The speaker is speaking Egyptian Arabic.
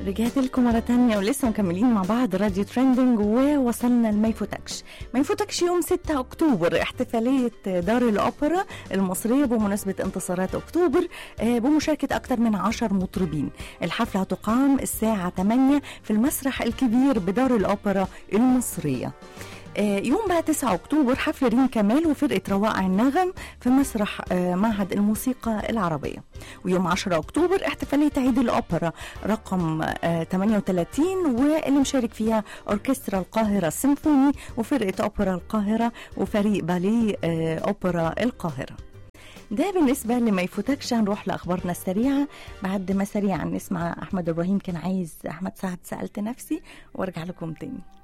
رجعت لكم مرة تانية ولسه مكملين مع بعض راديو ترندنج ووصلنا لما يفوتكش ما يفوتكش يوم 6 أكتوبر احتفالية دار الأوبرا المصرية بمناسبة انتصارات أكتوبر آه، بمشاركة أكثر من 10 مطربين الحفلة هتقام الساعة 8 في المسرح الكبير بدار الأوبرا المصرية آه، يوم بقى 9 اكتوبر حفل ريم كمال وفرقه روائع النغم في مسرح آه، معهد الموسيقى العربيه ويوم 10 اكتوبر احتفاليه عيد الاوبرا رقم آه، 38 واللي مشارك فيها اوركسترا القاهره السيمفوني وفرقه اوبرا القاهره وفريق باليه آه، اوبرا القاهره ده بالنسبة لما يفوتكش هنروح لأخبارنا السريعة بعد ما سريعا نسمع أحمد إبراهيم كان عايز أحمد سعد سألت نفسي وارجع لكم تاني